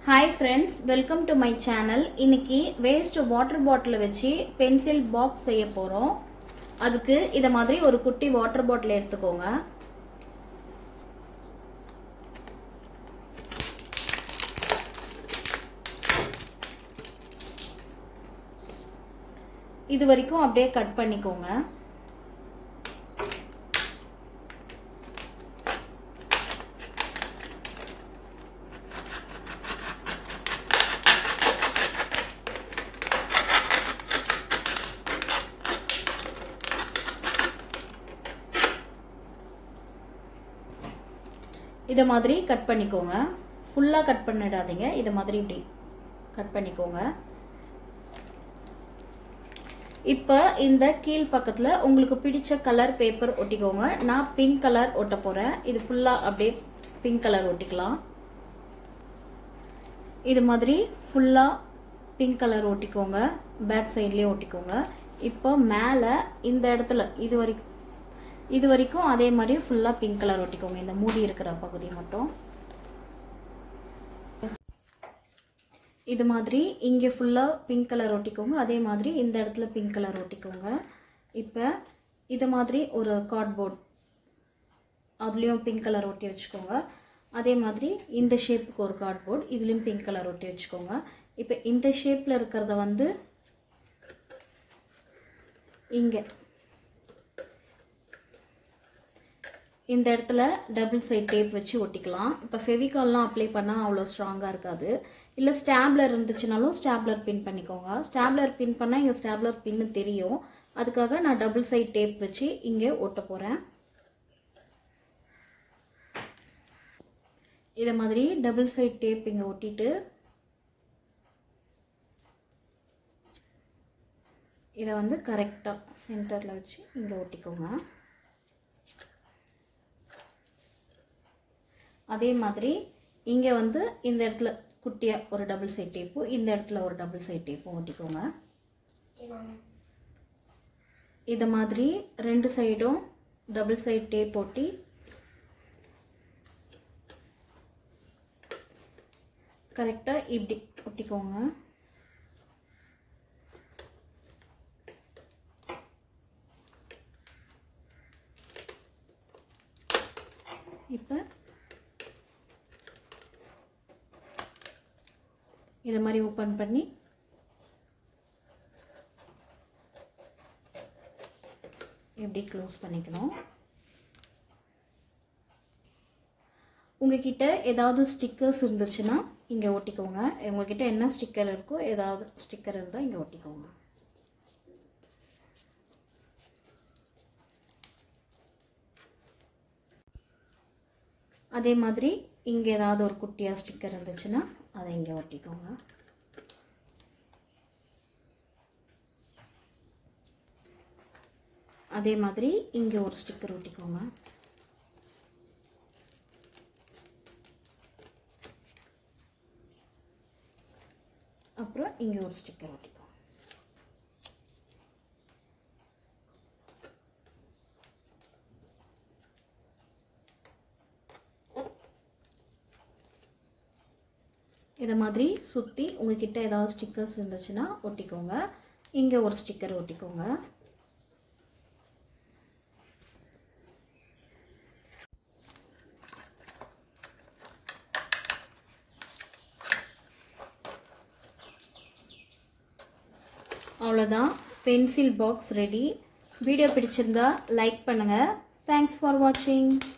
hi friends welcome to my channel இன்னைக்கு waste water bottle வச்சு pencil box செய்ய போகிறோம் அதுக்கு இதை மாதிரி ஒரு குட்டி வாட்டர் பாட்டில் எடுத்துக்கோங்க இது வரைக்கும் அப்படியே கட் பண்ணிக்கோங்க இதை மாதிரி கட் பண்ணிக்கோங்க ஃபுல்லாக கட் பண்ணிடாதீங்க இதை மாதிரி இப்படி கட் பண்ணிக்கோங்க இப்போ இந்த கீழ் பக்கத்தில் உங்களுக்கு பிடிச்ச கலர் பேப்பர் ஒட்டிக்கோங்க நான் பிங்க் கலர் ஒட்ட போகிறேன் இது ஃபுல்லாக அப்படியே பிங்க் கலர் ஒட்டிக்கலாம் இது மாதிரி ஃபுல்லாக பிங்க் கலர் ஒட்டிக்கோங்க பேக் சைட்லேயே ஒட்டிக்கோங்க இப்போ மேலே இந்த இடத்துல இது வரைக்கும் இது வரைக்கும் அதே மாதிரி ஃபுல்லாக பிங்க் கலர் ஒட்டிக்கோங்க இந்த மூடி இருக்கிற பகுதி மட்டும் இது மாதிரி இங்கே ஃபுல்லாக பிங்க் கலர் ஒட்டிக்கோங்க அதே மாதிரி இந்த இடத்துல பிங்க் கலர் ஒட்டிக்கோங்க இப்போ இது மாதிரி ஒரு கார்ட்போர்ட் அதுலேயும் பிங்க் கலர் ஒட்டி வச்சுக்கோங்க அதே மாதிரி இந்த ஷேப்புக்கு ஒரு கார்ட்போர்ட் இதுலேயும் பிங்க் கலர் ஒட்டி வச்சுக்கோங்க இப்போ இந்த ஷேப்பில் இருக்கிறத வந்து இங்கே இந்த இடத்துல டபுள் சைட் டேப் வச்சு ஒட்டிக்கலாம் இப்போ ஃபெவிகால்லாம் அப்ளை பண்ணால் அவ்வளோ ஸ்ட்ராங்காக இருக்காது இல்லை ஸ்டாப்லர் இருந்துச்சுனாலும் ஸ்டாப்லர் பின் பண்ணிக்கோங்க ஸ்டாப்லர் பின் பண்ணால் இங்கே ஸ்டாப்லர் பின்னு தெரியும் அதுக்காக நான் டபுள் சைட் டேப் வச்சு இங்கே ஒட்ட போகிறேன் இதை மாதிரி டபுள் சைட் டேப் இங்கே ஒட்டிட்டு இதை வந்து கரெக்டாக சென்டரில் வச்சு இங்கே ஒட்டிக்கோங்க அதே மாதிரி இங்கே வந்து இந்த இடத்துல குட்டியாக ஒரு டபுள் சைட் டேப்பும் இந்த இடத்துல ஒரு டபுள் சைட் டேப்பும் ஒட்டிக்கோங்க இதை மாதிரி ரெண்டு சைடும் டபுள் சைட் டேப் ஒட்டி கரெக்டாக இப்படி ஒட்டிக்கோங்க இப்போ இதை மாதிரி ஓப்பன் பண்ணி எப்படி க்ளோஸ் பண்ணிக்கணும் உங்ககிட்ட ஏதாவது ஸ்டிக்கர்ஸ் இருந்துச்சுன்னா இங்கே ஒட்டிக்கோங்க உங்ககிட்ட என்ன ஸ்டிக்கர் இருக்கோ ஏதாவது ஸ்டிக்கர் இருந்தால் இங்கே ஒட்டிக்கோங்க அதே மாதிரி இங்கே ஏதாவது ஒரு குட்டியாக ஸ்டிக்கர் இருந்துச்சுன்னா அதை இங்கே ஒட்டிக்கோங்க அதே மாதிரி இங்கே ஒரு ஸ்டிக்கர் ஒட்டிக்கோங்க அப்புறம் இங்கே ஒரு ஸ்டிக்கர் ஒட்டிக்கோங்க இதை மாதிரி சுற்றி உங்ககிட்ட ஏதாவது ஸ்டிக்கர்ஸ் இருந்துச்சுன்னா ஒட்டிக்கோங்க இங்கே ஒரு ஸ்டிக்கர் ஒட்டிக்கோங்க அவ்வளோதான் பென்சில் பாக்ஸ் ரெடி வீடியோ பிடிச்சிருந்தா லைக் பண்ணுங்கள் தேங்க்ஸ் ஃபார் வாட்சிங்